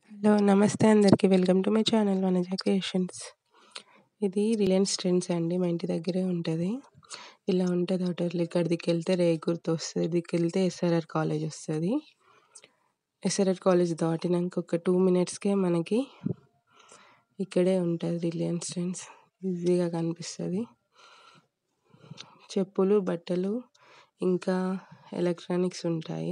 hello నమస్తే అందరికీ welcome to my channel Vanaja creations ఇది రిలయన్స్ ట్రెండ్స్ అండి మా ఇంటి దగ్గరే ఉంటుంది ఇలా ఉంటుంది హోటల్ ఇక్కడ దిక్కెళ్తే రేగుర్తు వస్తుంది దిక్కెళ్తే ఎస్ఆర్ఆర్ కాలేజ్ వస్తుంది ఎస్ఆర్ఆర్ కాలేజ్ దాటినాక ఒక టూ మినిట్స్కే మనకి ఇక్కడే ఉంటుంది రిలయన్స్ ట్రెండ్స్ ఈజీగా కనిపిస్తుంది చెప్పులు బట్టలు ఇంకా ఎలక్ట్రానిక్స్ ఉంటాయి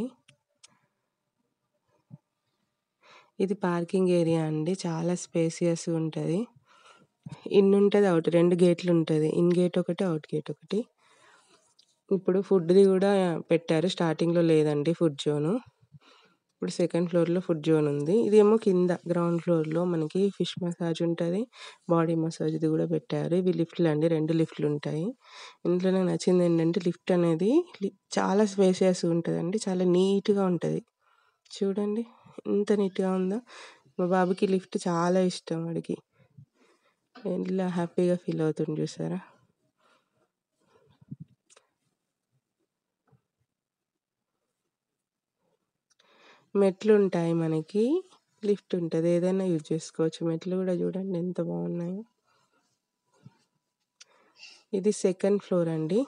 ఇది పార్కింగ్ ఏరియా అండి చాలా స్పేసియస్ ఉంటుంది ఇన్ ఉంటుంది అవుట్ రెండు గేట్లు ఉంటుంది ఇన్ గేట్ ఒకటి అవుట్ గేట్ ఒకటి ఇప్పుడు ఫుడ్ది కూడా పెట్టారు స్టార్టింగ్లో లేదండి ఫుడ్ జోను ఇప్పుడు సెకండ్ ఫ్లోర్లో ఫుడ్ జోన్ ఉంది ఇదేమో కింద గ్రౌండ్ ఫ్లోర్లో మనకి ఫిష్ మసాజ్ ఉంటుంది బాడీ మసాజ్ది కూడా పెట్టారు ఇవి లిఫ్ట్లు అండి రెండు లిఫ్ట్లు ఉంటాయి ఇంట్లో నాకు నచ్చింది ఏంటంటే లిఫ్ట్ అనేది చాలా స్పేసియస్ ఉంటుందండి చాలా నీట్గా ఉంటుంది చూడండి ఎంత నీట్గా ఉందో మా బాబుకి లిఫ్ట్ చాలా ఇష్టం వాడికి ఇలా హ్యాపీగా ఫీల్ అవుతుంది చూసారా మెట్లు ఉంటాయి మనకి లిఫ్ట్ ఉంటుంది ఏదైనా యూజ్ చేసుకోవచ్చు మెట్లు కూడా చూడండి ఎంత బాగున్నాయో ఇది సెకండ్ ఫ్లోర్ అండి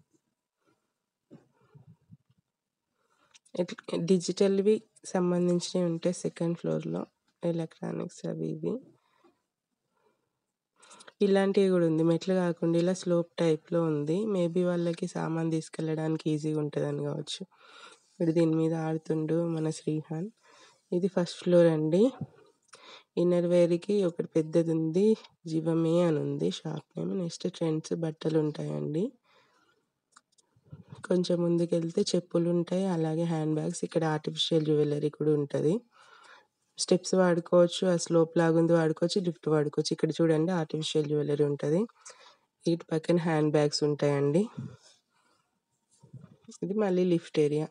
డిజిటల్వి సంబంధించినవి ఉంటాయి సెకండ్ ఫ్లోర్లో ఎలక్ట్రానిక్స్ అవి ఇవి ఇలాంటివి కూడా ఉంది మెట్లు కాకుండా ఇలా స్లోప్ టైప్లో ఉంది మేబీ వాళ్ళకి సామాన్ తీసుకెళ్ళడానికి ఈజీగా ఉంటుందని కావచ్చు ఇప్పుడు దీని మీద ఆడుతుండు మన శ్రీహాన్ ఇది ఫస్ట్ ఫ్లోర్ అండి ఇన్నర్ వేర్కి ఒకటి పెద్దది ఉంది జీవమే అని ఉంది షాప్ నేమ్ నెక్స్ట్ ట్రెండ్స్ బట్టలు ఉంటాయండి కొంచెం ముందుకెళ్తే చెప్పులు ఉంటాయి అలాగే హ్యాండ్ బ్యాగ్స్ ఇక్కడ ఆర్టిఫిషియల్ జ్యువెలరీ కూడా ఉంటుంది స్టెప్స్ వాడుకోవచ్చు ఆ స్లోప్ లాగుంది వాడుకోవచ్చు లిఫ్ట్ వాడుకోవచ్చు ఇక్కడ చూడండి ఆర్టిఫిషియల్ జ్యువెలరీ ఉంటుంది ఇటు పక్కన హ్యాండ్ బ్యాగ్స్ ఉంటాయండి ఇది మళ్ళీ లిఫ్ట్ ఏరియా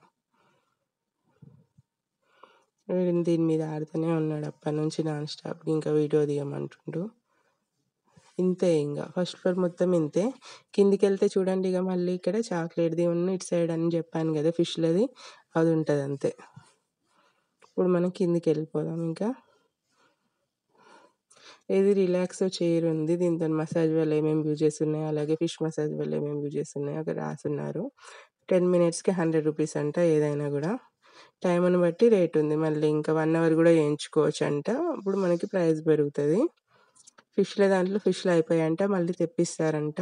దీని మీద ఆడుతూనే ఉన్నాడు అప్పటి నుంచి నాన్ స్టాప్ ఇంకా వీడియో తీయమంటుండు ఇంతే ఇంకా ఫస్ట్ ఫ్లోర్ మొత్తం ఇంతే కిందికి వెళ్తే చూడండి ఇక మళ్ళీ ఇక్కడ చాక్లెట్ది ఉన్న ఇటు సైడ్ అని చెప్పాను కదా ఫిష్లది అది ఉంటుంది అంతే ఇప్పుడు మనం కిందికి వెళ్ళిపోదాం ఇంకా ఇది రిలాక్స్ చైర్ ఉంది దీంతో మసాజ్ వల్ల ఏమేమి యూజ్ చేస్తున్నాయి అలాగే ఫిష్ మసాజ్ వల్ల ఏమేమి యూజ్ చేస్తున్నాయి అక్కడ రాసున్నారు టెన్ మినిట్స్కి హండ్రెడ్ రూపీస్ అంట ఏదైనా కూడా టైంని బట్టి రేట్ ఉంది మళ్ళీ ఇంకా వన్ అవర్ కూడా చేయించుకోవచ్చు అంట అప్పుడు మనకి ప్రైస్ పెరుగుతుంది ఫిష్ల దాంట్లో ఫిష్లు అయిపోయాయంట మళ్ళీ తెప్పిస్తారంట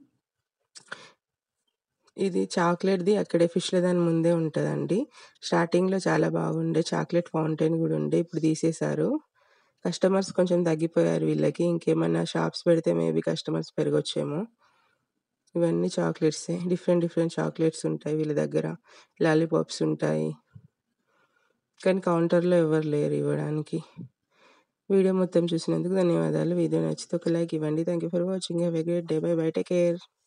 ఇది చాక్లెట్ది అక్కడే ఫిష్ల దాని ముందే ఉంటుందండి స్టార్టింగ్లో చాలా బాగుండే చాక్లెట్ ఫౌంటైన్ కూడా ఉండే ఇప్పుడు తీసేశారు కస్టమర్స్ కొంచెం తగ్గిపోయారు వీళ్ళకి ఇంకేమైనా షాప్స్ పెడితే మేబీ కస్టమర్స్ పెరగొచ్చేమో ఇవన్నీ చాక్లెట్సే డిఫరెంట్ డిఫరెంట్ చాక్లెట్స్ ఉంటాయి వీళ్ళ దగ్గర లాలీపాప్స్ ఉంటాయి కానీ కౌంటర్లో ఎవరు లేరు ఇవ్వడానికి వీడియో మొత్తం చూసినందుకు ధన్యవాదాలు వీడియో నచ్చితే ఒక లైక్ ఇవ్వండి thank you for watching have a great day bye bye take care